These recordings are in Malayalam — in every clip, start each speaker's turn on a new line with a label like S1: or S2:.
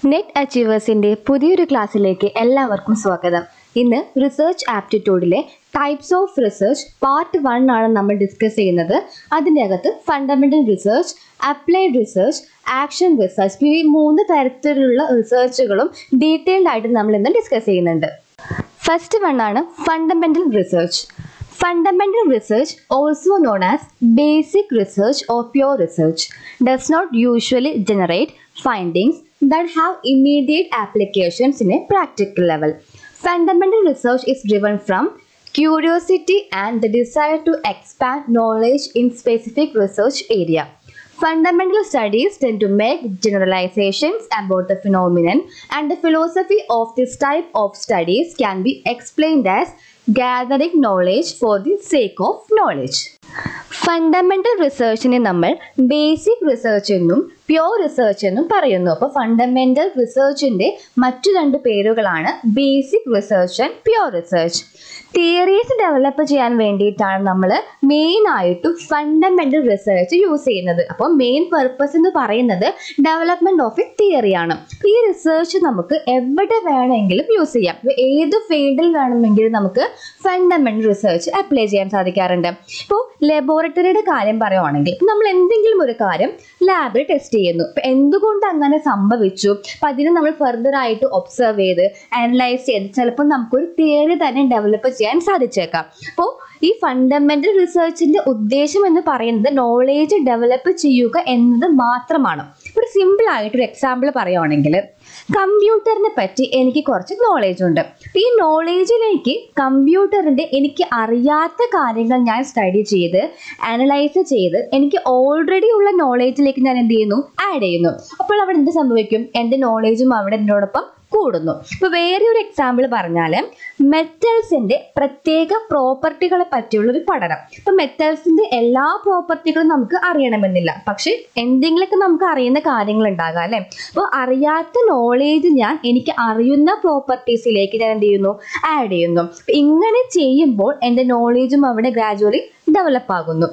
S1: നെറ്റ് അച്ചീവേഴ്സിന്റെ പുതിയൊരു ക്ലാസ്സിലേക്ക് എല്ലാവർക്കും സ്വാഗതം ഇന്ന് റിസർച്ച് ആപ്റ്റിറ്റ്യൂഡിലെ types of research part one ആണ് നമ്മൾ ഡിസ്കസ് ചെയ്യുന്നത് അതിൻ്റെ അകത്ത് fundamental research applied research action research ഈ മൂന്ന് തരത്തിലുള്ള റിസർച്ചുകളും ഡീറ്റെയിൽഡ് ആയിട്ട് നമ്മൾ ഇന്ന് ഡിസ്കസ് ചെയ്യുന്നുണ്ട് ഫസ്റ്റ് വൺ ആണ് fundamental research Fundamental research, also known as basic research or pure research, does not usually generate findings that have immediate applications in a practical level. Fundamental research is driven from curiosity and the desire to expand knowledge in specific research area. Fundamental studies tend to make generalizations about the phenomenon, and the philosophy of this type of studies can be explained as gathering knowledge for the sake of knowledge. Fundamental റിസർച്ചിനെ നമ്മൾ ബേസിക് റിസർച്ച് എന്നും പ്യോർ റിസർച്ച് എന്നും പറയുന്നു അപ്പോൾ ഫണ്ടമെന്റൽ റിസർച്ചിന്റെ മറ്റു രണ്ട് പേരുകളാണ് basic research and pure research theories develop ചെയ്യാൻ വേണ്ടിയിട്ടാണ് നമ്മൾ മെയിൻ ആയിട്ടും ഫണ്ടമെന്റൽ റിസർച്ച് യൂസ് ചെയ്യുന്നത് അപ്പോൾ മെയിൻ പർപ്പസ് എന്ന് പറയുന്നത് ഡെവലപ്മെന്റ് ഓഫ് എ തിയറിയാണ് ഈ റിസർച്ച് നമുക്ക് എവിടെ വേണമെങ്കിലും യൂസ് ചെയ്യാം ഇപ്പൊ ഏത് ഫീൽഡിൽ വേണമെങ്കിലും നമുക്ക് ഫണ്ടമെന്റൽ റിസർച്ച് അപ്ലൈ ചെയ്യാൻ സാധിക്കാറുണ്ട് ഇപ്പോൾ ലബോറട്ടറിയുടെ കാര്യം പറയുവാണെങ്കിൽ നമ്മൾ എന്തെങ്കിലും ഒരു കാര്യം ലാബിൽ ടെസ്റ്റ് ചെയ്യുന്നു ഇപ്പൊ എന്തുകൊണ്ട് അങ്ങനെ സംഭവിച്ചു അപ്പൊ അതിനെ നമ്മൾ ഫർദർ ആയിട്ട് ഒബ്സർവ് ചെയ്ത് അനലൈസ് ചെയ്ത് ചിലപ്പോൾ നമുക്കൊരു തിയറി തന്നെ ഡെവലപ്പ് ചെയ്യാൻ സാധിച്ചേക്കാം അപ്പോൾ ഈ ഫണ്ടമെന്റൽ റിസർച്ചിന്റെ ഉദ്ദേശം എന്ന് പറയുന്നത് നോളേജ് ഡെവലപ്പ് ചെയ്യുക എന്നത് മാത്രമാണ് ഒരു സിമ്പിൾ ആയിട്ട് ഒരു എക്സാമ്പിൾ പറയുവാണെങ്കിൽ കമ്പ്യൂട്ടറിനെ പറ്റി എനിക്ക് കുറച്ച് നോളേജ് ഉണ്ട് ഈ നോളേജിലേക്ക് കമ്പ്യൂട്ടറിന്റെ എനിക്ക് അറിയാത്ത കാര്യങ്ങൾ ഞാൻ സ്റ്റഡി ചെയ്ത് അനലൈസ് ചെയ്ത് എനിക്ക് ഓൾറെഡി ഉള്ള നോളേജിലേക്ക് ഞാൻ എന്ത് ചെയ്യുന്നു ആഡ് ചെയ്യുന്നു അപ്പോൾ അവിടെ എന്ത് സംഭവിക്കും എൻ്റെ നോളേജും അവിടെ എന്നോടൊപ്പം കൂടുന്നു ഇപ്പൊ വേറെ ഒരു എക്സാമ്പിൾ പറഞ്ഞാൽ മെറ്റൽസിന്റെ പ്രത്യേക പ്രോപ്പർട്ടികളെ പറ്റിയുള്ള ഒരു പഠനം ഇപ്പൊ മെറ്റൽസിന്റെ എല്ലാ പ്രോപ്പർട്ടികളും നമുക്ക് അറിയണമെന്നില്ല പക്ഷെ എന്തെങ്കിലുമൊക്കെ നമുക്ക് അറിയുന്ന കാര്യങ്ങൾ ഉണ്ടാകാം അല്ലെ അപ്പോൾ അറിയാത്ത നോളേജ് ഞാൻ എനിക്ക് അറിയുന്ന പ്രോപ്പർട്ടീസിലേക്ക് ഞാൻ എന്ത് ചെയ്യുന്നു ആഡ് ചെയ്യുന്നു ഇങ്ങനെ ചെയ്യുമ്പോൾ എൻ്റെ നോളേജും അവിടെ ഗ്രാജുവലി ഡെവലപ്പ് ആകുന്നു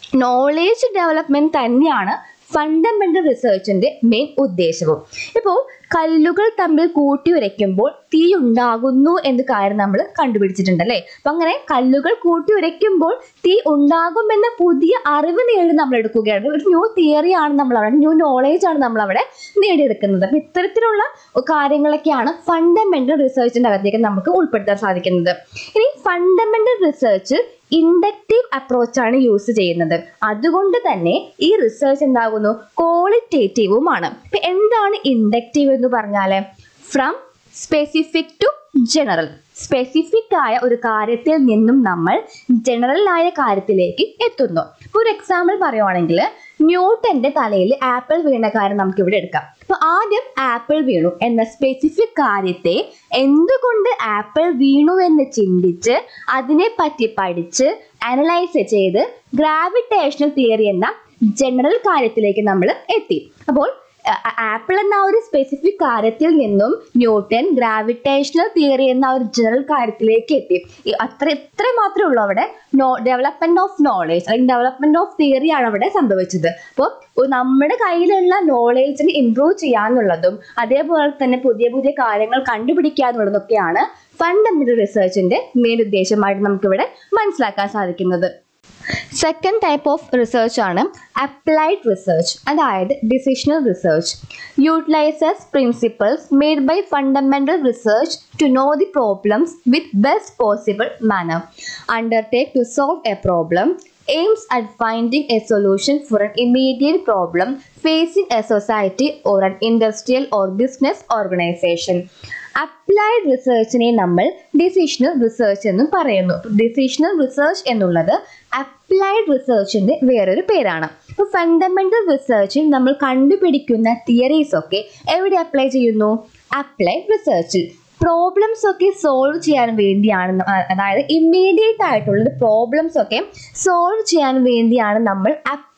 S1: നോളേജ് ഡെവലപ്മെന്റ് തന്നെയാണ് ഫണ്ടമെന്റൽ റിസർച്ചിന്റെ മെയിൻ ഉദ്ദേശവും ഇപ്പോൾ കല്ലുകൾ തമ്മിൽ കൂട്ടി ഉരയ്ക്കുമ്പോൾ തീ ഉണ്ടാകുന്നു എന്ന കാര്യം നമ്മൾ കണ്ടുപിടിച്ചിട്ടുണ്ട് അല്ലേ അപ്പൊ അങ്ങനെ കല്ലുകൾ കൂട്ടി ഉരയ്ക്കുമ്പോൾ തീ ഉണ്ടാകുമെന്ന പുതിയ അറിവ് നേടി നമ്മൾ എടുക്കുകയാണ് ഒരു ന്യൂ തിയറിയാണ് നമ്മൾ അവിടെ ന്യൂ നോളേജ് ആണ് നമ്മൾ അവിടെ നേടിയെടുക്കുന്നത് അപ്പൊ ഇത്തരത്തിലുള്ള കാര്യങ്ങളൊക്കെയാണ് ഫണ്ടമെന്റൽ റിസർച്ചിന്റെ അകത്തേക്ക് നമുക്ക് ഉൾപ്പെടുത്താൻ സാധിക്കുന്നത് ഇനി ഫണ്ടമെന്റൽ റിസർച്ച് ഇൻഡക്റ്റീവ് അപ്രോച്ചാണ് യൂസ് ചെയ്യുന്നത് അതുകൊണ്ട് തന്നെ ഈ റിസർച്ച് എന്താകുന്നു ക്വാളിറ്റേറ്റീവുമാണ് ഇപ്പൊ എന്താണ് ഇൻഡക്റ്റീവ് എന്ന് പറഞ്ഞാൽ from specific to general specific ആയ ഒരു കാര്യത്തിൽ നിന്നും നമ്മൾ ജനറൽ ആയ കാര്യത്തിലേക്ക് എത്തുന്നു ഇപ്പൊ ഒരു എക്സാമ്പിൾ പറയുവാണെങ്കിൽ ന്യൂട്ടന്റെ തലയിൽ ആപ്പിൾ വീണ കാര്യം നമുക്ക് ഇവിടെ എടുക്കാം അപ്പൊ ആദ്യം ആപ്പിൾ വീണു എന്ന സ്പെസിഫിക് കാര്യത്തെ എന്തുകൊണ്ട് ആപ്പിൾ വീണു എന്ന് ചിന്തിച്ച് അതിനെ പറ്റി പഠിച്ച് അനലൈസ് ചെയ്ത് ഗ്രാവിറ്റേഷണൽ തിയറി എന്ന ജനറൽ കാര്യത്തിലേക്ക് നമ്മൾ എത്തി അപ്പോൾ ആപ്പിൾ എന്ന ഒരു സ്പെസിഫിക് കാര്യത്തിൽ നിന്നും ന്യൂട്ടൺ ഗ്രാവിറ്റേഷണൽ തിയറി എന്ന ഒരു ജനറൽ കാര്യത്തിലേക്ക് എത്തി അത്ര ഇത്ര മാത്രമേ ഉള്ളൂ അവിടെ നോ ഡെവലപ്മെന്റ് ഓഫ് നോളേജ് അല്ലെങ്കിൽ ഡെവലപ്മെന്റ് ഓഫ് തിയറി ആണ് അവിടെ സംഭവിച്ചത് അപ്പോൾ നമ്മുടെ കയ്യിലുള്ള നോളേജിനെ ഇംപ്രൂവ് ചെയ്യാന്നുള്ളതും അതേപോലെ തന്നെ പുതിയ പുതിയ കാര്യങ്ങൾ കണ്ടുപിടിക്കുക എന്നുള്ളതൊക്കെയാണ് ഫണ്ടമെന്റൽ റിസർച്ചിന്റെ മെയിൻ ഉദ്ദേശമായിട്ട് നമുക്കിവിടെ മനസ്സിലാക്കാൻ സാധിക്കുന്നത് സെക്കൻഡ് ടൈപ്പ് ഓഫ് റിസർച്ച് ആണ് അപ്ലൈഡ് റിസർച്ച് അതായത് decisional research utilises principles made by fundamental research to know the problems with best possible manner undertake to solve a problem aims at finding a solution for an immediate problem facing a society or an industrial or business organization. Applied റിസർച്ചിനെ നമ്മൾ ഡിസിഷണൽ റിസർച്ച് എന്നും പറയുന്നു ഡിസിഷണൽ റിസർച്ച് എന്നുള്ളത് അപ്ലൈഡ് റിസർച്ചിന്റെ വേറൊരു പേരാണ് ഇപ്പോൾ ഫണ്ടമെന്റൽ റിസർച്ചിൽ നമ്മൾ കണ്ടുപിടിക്കുന്ന തിയറീസ് ഒക്കെ എവിടെ അപ്ലൈ ചെയ്യുന്നു അപ്ലൈഡ് റിസർച്ചിൽ പ്രോബ്ലംസ് ഒക്കെ സോൾവ് ചെയ്യാൻ വേണ്ടിയാണ് അതായത് ഇമ്മീഡിയറ്റ് ആയിട്ടുള്ള പ്രോബ്ലംസ് ഒക്കെ സോൾവ് ചെയ്യാൻ വേണ്ടിയാണ് നമ്മൾ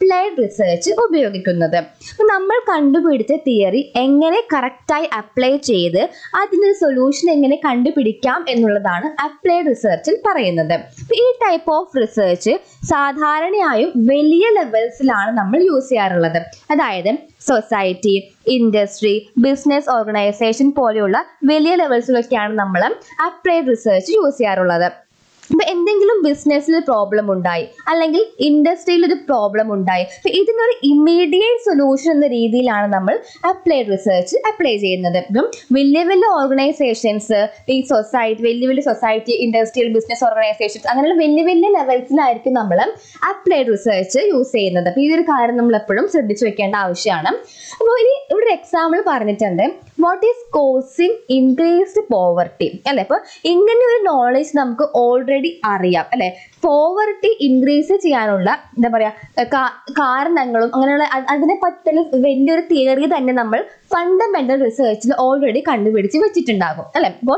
S1: അപ്ലൈഡ് റിസർച്ച് ഉപയോഗിക്കുന്നത് അപ്പോൾ നമ്മൾ കണ്ടുപിടിച്ച തിയറി എങ്ങനെ കറക്റ്റായി അപ്ലൈ ചെയ്ത് അതിനൊരു സൊല്യൂഷൻ എങ്ങനെ കണ്ടുപിടിക്കാം എന്നുള്ളതാണ് അപ്ലൈഡ് റിസർച്ചിൽ പറയുന്നത് അപ്പോൾ ഈ ടൈപ്പ് ഓഫ് റിസർച്ച് സാധാരണയായും വലിയ ലെവൽസിലാണ് നമ്മൾ യൂസ് ചെയ്യാറുള്ളത് അതായത് സൊസൈറ്റി ഇൻഡസ്ട്രി ബിസിനസ് ഓർഗനൈസേഷൻ പോലെയുള്ള വലിയ ലെവൽസിലൊക്കെയാണ് നമ്മൾ അപ്ലൈഡ് റിസർച്ച് യൂസ് ചെയ്യാറുള്ളത് ഇപ്പൊ എന്തെങ്കിലും ബിസിനസ്സിൽ പ്രോബ്ലം ഉണ്ടായി അല്ലെങ്കിൽ ഇൻഡസ്ട്രിയിൽ ഒരു പ്രോബ്ലം ഉണ്ടായി അപ്പൊ ഇതിനൊരു ഇമ്മീഡിയറ്റ് സൊല്യൂഷൻ എന്ന രീതിയിലാണ് നമ്മൾ അപ്ലൈഡ് റിസർച്ച് അപ്ലൈ ചെയ്യുന്നത് ഇപ്പം വലിയ വലിയ ഓർഗനൈസേഷൻസ് ഈ സൊസൈറ്റി വലിയ വലിയ സൊസൈറ്റി ഇൻഡസ്ട്രിയൽ ബിസിനസ് ഓർഗനൈസേഷൻസ് അങ്ങനെയുള്ള വലിയ വലിയ ലെവൽസിലായിരിക്കും നമ്മൾ അപ്ലൈഡ് റിസർച്ച് യൂസ് ചെയ്യുന്നത് അപ്പൊ ഈ ഒരു കാര്യം നമ്മൾ എപ്പോഴും ശ്രദ്ധിച്ചു വെക്കേണ്ട ആവശ്യമാണ് അപ്പോൾ ഇനി ഇവിടെ ഒരു എക്സാമ്പിൾ പറഞ്ഞിട്ടുണ്ട് what is causing increased poverty അല്ലെ അപ്പോൾ ഇങ്ങനെ ഒരു നോളേജ് നമുക്ക് ഓൾറെഡി അറിയാം അല്ലെ പോവർട്ടി ഇൻക്രീസ് ചെയ്യാനുള്ള എന്താ പറയാ കാ- കാരണങ്ങളും അങ്ങനെയുള്ള അ- അതിനെ പറ്റുന്ന വലിയൊരു തിയറി തന്നെ നമ്മൾ ഫണ്ടമെന്റൽ റിസർച്ചിൽ ഓൾറെഡി കണ്ടുപിടിച്ച് വെച്ചിട്ടുണ്ടാകും അല്ലെ അപ്പം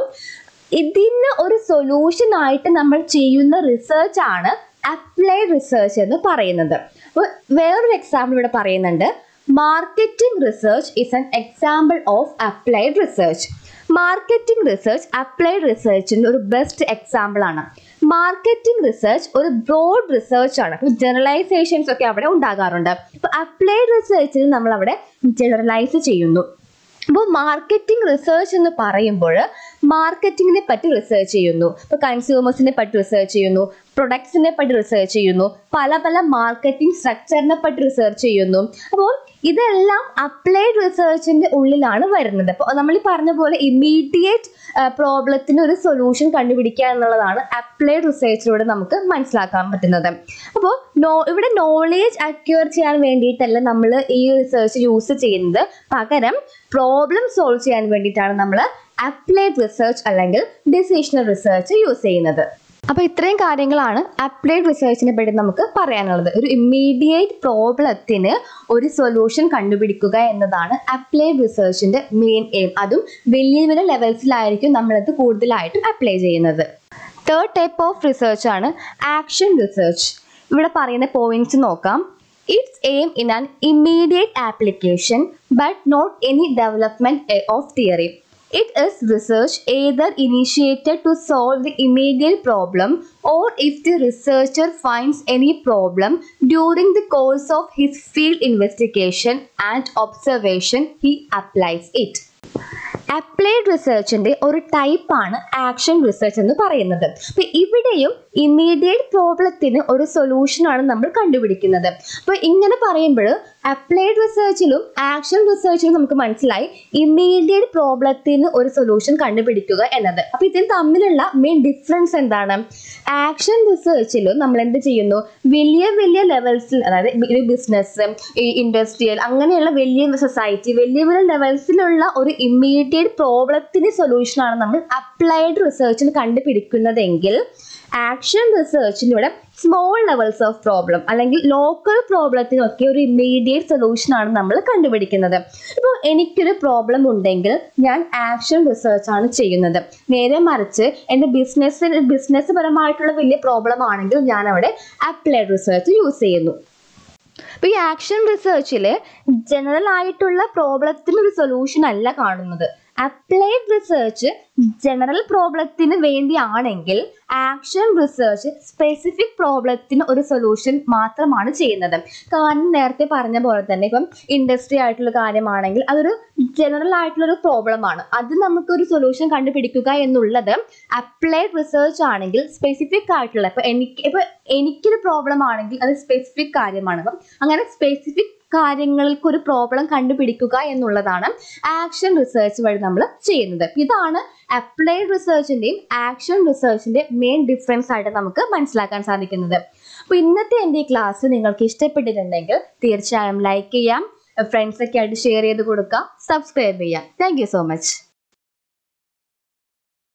S1: ഇതിന് ഒരു സൊല്യൂഷൻ ആയിട്ട് നമ്മൾ ചെയ്യുന്ന റിസർച്ച് ആണ് അപ്ലൈഡ് റിസർച്ച് എന്ന് പറയുന്നത് അപ്പോൾ വേറൊരു എക്സാമ്പിൾ ഇവിടെ പറയുന്നുണ്ട് marketing research is an example of applied research marketing research applied റിസർച്ചിൻ്റെ ഒരു ബെസ്റ്റ് എക്സാമ്പിൾ ആണ് മാർക്കറ്റിംഗ് റിസർച്ച് ഒരു ബ്രോഡ് റിസർച്ച് ആണ് അപ്പോൾ ജനറലൈസേഷൻസ് ഒക്കെ അവിടെ ഉണ്ടാകാറുണ്ട് അപ്പോൾ അപ്ലൈഡ് റിസർച്ചിൽ നമ്മൾ അവിടെ ജനറലൈസ് ചെയ്യുന്നു അപ്പോൾ മാർക്കറ്റിംഗ് റിസർച്ച് എന്ന് പറയുമ്പോൾ മാർക്കറ്റിങ്ങിനെ പറ്റി റിസർച്ച് ചെയ്യുന്നു ഇപ്പോൾ കൺസ്യൂമേഴ്സിനെ പറ്റി റിസർച്ച് ചെയ്യുന്നു പ്രൊഡക്ട്സിനെ പറ്റി റിസർച്ച് ചെയ്യുന്നു പല പല മാർക്കറ്റിംഗ് സ്ട്രക്ചറിനെ പറ്റി റിസർച്ച് ചെയ്യുന്നു അപ്പോൾ ഇതെല്ലാം അപ്ലൈഡ് റിസർച്ചിന്റെ ഉള്ളിലാണ് വരുന്നത് അപ്പോൾ നമ്മൾ ഈ പറഞ്ഞ പോലെ ഇമ്മീഡിയറ്റ് പ്രോബ്ലത്തിന് ഒരു സൊല്യൂഷൻ കണ്ടുപിടിക്കുക എന്നുള്ളതാണ് അപ്ലൈഡ് റിസർച്ചിലൂടെ നമുക്ക് മനസ്സിലാക്കാൻ പറ്റുന്നത് അപ്പോൾ നോ ഇവിടെ നോളേജ് അക്യൂർ ചെയ്യാൻ വേണ്ടിയിട്ടല്ല നമ്മൾ ഈ റിസർച്ച് യൂസ് ചെയ്യുന്നത് പകരം പ്രോബ്ലം സോൾവ് ചെയ്യാൻ വേണ്ടിയിട്ടാണ് നമ്മൾ അപ്ലൈഡ് റിസർച്ച് അല്ലെങ്കിൽ ഡിസിഷണൽ റിസർച്ച് യൂസ് ചെയ്യുന്നത് അപ്പോൾ ഇത്രയും കാര്യങ്ങളാണ് അപ്ലൈഡ് റിസർച്ചിനെ പറ്റി നമുക്ക് പറയാനുള്ളത് ഒരു ഇമ്മീഡിയറ്റ് പ്രോബ്ലത്തിന് ഒരു സൊല്യൂഷൻ കണ്ടുപിടിക്കുക എന്നതാണ് അപ്ലൈഡ് റിസർച്ചിന്റെ മെയിൻ എയിം അതും വലിയ വലിയ ലെവൽസിലായിരിക്കും നമ്മളത് കൂടുതലായിട്ടും അപ്ലൈ ചെയ്യുന്നത് തേർഡ് ടൈപ്പ് ഓഫ് റിസർച്ച് ആണ് ആക്ഷൻ റിസർച്ച് ഇവിടെ പറയുന്ന പോയിന്റ്സ് നോക്കാം its aim in an immediate application but not any development of theory It is research either initiated to solve the immediate problem or if the researcher finds any problem during the course of his field investigation and observation, he applies it. Applied റിസർച്ചിന്റെ ഒരു ടൈപ്പാണ് ആക്ഷൻ റിസർച്ച് എന്ന് പറയുന്നത് അപ്പൊ ഇവിടെയും ഇമ്മീഡിയറ്റ് പ്രോബ്ലത്തിന് ഒരു സൊല്യൂഷനാണ് നമ്മൾ കണ്ടുപിടിക്കുന്നത് അപ്പൊ ഇങ്ങനെ പറയുമ്പോൾ അപ്ലൈഡ് റിസർച്ചിലും ആക്ഷൻ റിസർച്ചിലും നമുക്ക് മനസ്സിലായി ഇമ്മീഡിയറ്റ് പ്രോബ്ലത്തിന് ഒരു സൊല്യൂഷൻ കണ്ടുപിടിക്കുക എന്നത് അപ്പൊ ഇതിന് തമ്മിലുള്ള മെയിൻ ഡിഫറൻസ് എന്താണ് ആക്ഷൻ റിസർച്ചിലും നമ്മൾ എന്ത് ചെയ്യുന്നു വലിയ വലിയ ലെവൽസിൽ അതായത് ബിസിനസ് ഈ ഇൻഡസ്ട്രിയൽ അങ്ങനെയുള്ള വലിയ സൊസൈറ്റി വലിയ വലിയ ലെവൽസിലുള്ള ഒരു ഇമ്മീഡിയറ്റ് പ്രോബ്ലത്തിന് സൊല്യൂഷനാണ് നമ്മൾ അപ്ലൈഡ് റിസർച്ചിൽ കണ്ടുപിടിക്കുന്നതെങ്കിൽ ആക്ഷൻ റിസർച്ചിലൂടെ സ്മോൾ ലെവൽസ് ഓഫ് പ്രോബ്ലം അല്ലെങ്കിൽ ലോക്കൽ പ്രോബ്ലത്തിനൊക്കെ ഒരു ഇമ്മീഡിയറ്റ് സൊല്യൂഷനാണ് നമ്മൾ കണ്ടുപിടിക്കുന്നത് ഇപ്പോൾ എനിക്കൊരു പ്രോബ്ലം ഉണ്ടെങ്കിൽ ഞാൻ ആക്ഷൻ റിസർച്ച് ആണ് ചെയ്യുന്നത് നേരെ മറിച്ച് എൻ്റെ ബിസിനസ്സിന് ബിസിനസ് പരമായിട്ടുള്ള വലിയ പ്രോബ്ലം ആണെങ്കിൽ ഞാൻ അവിടെ അപ്ലൈഡ് റിസർച്ച് യൂസ് ചെയ്യുന്നു അപ്പോൾ ഈ ആക്ഷൻ റിസർച്ചിൽ ജനറൽ ആയിട്ടുള്ള പ്രോബ്ലത്തിന് ഒരു സൊല്യൂഷൻ അല്ല കാണുന്നത് അപ്ലൈഡ് റിസർച്ച് ജനറൽ പ്രോബ്ലത്തിന് വേണ്ടിയാണെങ്കിൽ ആക്ഷൻ റിസർച്ച് സ്പെസിഫിക് പ്രോബ്ലത്തിന് ഒരു സൊല്യൂഷൻ മാത്രമാണ് ചെയ്യുന്നത് കാരണം നേരത്തെ പറഞ്ഞ പോലെ തന്നെ ഇപ്പം ഇൻഡസ്ട്രി ആയിട്ടുള്ള കാര്യമാണെങ്കിൽ അതൊരു ജനറൽ ആയിട്ടുള്ള ഒരു പ്രോബ്ലമാണ് അത് നമുക്ക് ഒരു സൊല്യൂഷൻ കണ്ടുപിടിക്കുക എന്നുള്ളത് അപ്ലൈഡ് റിസർച്ച് ആണെങ്കിൽ സ്പെസിഫിക് ആയിട്ടുള്ള ഇപ്പൊ എനിക്ക് ഇപ്പൊ എനിക്കൊരു പ്രോബ്ലം ആണെങ്കിൽ അത് സ്പെസിഫിക് കാര്യമാണ് അപ്പം അങ്ങനെ സ്പെസിഫിക് കാര്യങ്ങൾക്ക് ഒരു പ്രോബ്ലം കണ്ടുപിടിക്കുക എന്നുള്ളതാണ് ആക്ഷൻ റിസർച്ച് വഴി നമ്മൾ ചെയ്യുന്നത് ഇതാണ് അപ്ലൈഡ് റിസർച്ചിന്റെയും ആക്ഷൻ റിസർച്ചിന്റെ മെയിൻ ഡിഫറൻസ് ആയിട്ട് നമുക്ക് മനസ്സിലാക്കാൻ സാധിക്കുന്നത് അപ്പോൾ ഇന്നത്തെ എൻ്റെ ഈ ക്ലാസ് നിങ്ങൾക്ക് ഇഷ്ടപ്പെട്ടിട്ടുണ്ടെങ്കിൽ തീർച്ചയായും ലൈക്ക് ചെയ്യാം ഫ്രണ്ട്സ് ഒക്കെ ആയിട്ട് ഷെയർ ചെയ്ത് കൊടുക്കുക സബ്സ്ക്രൈബ് ചെയ്യാം താങ്ക് സോ മച്ച്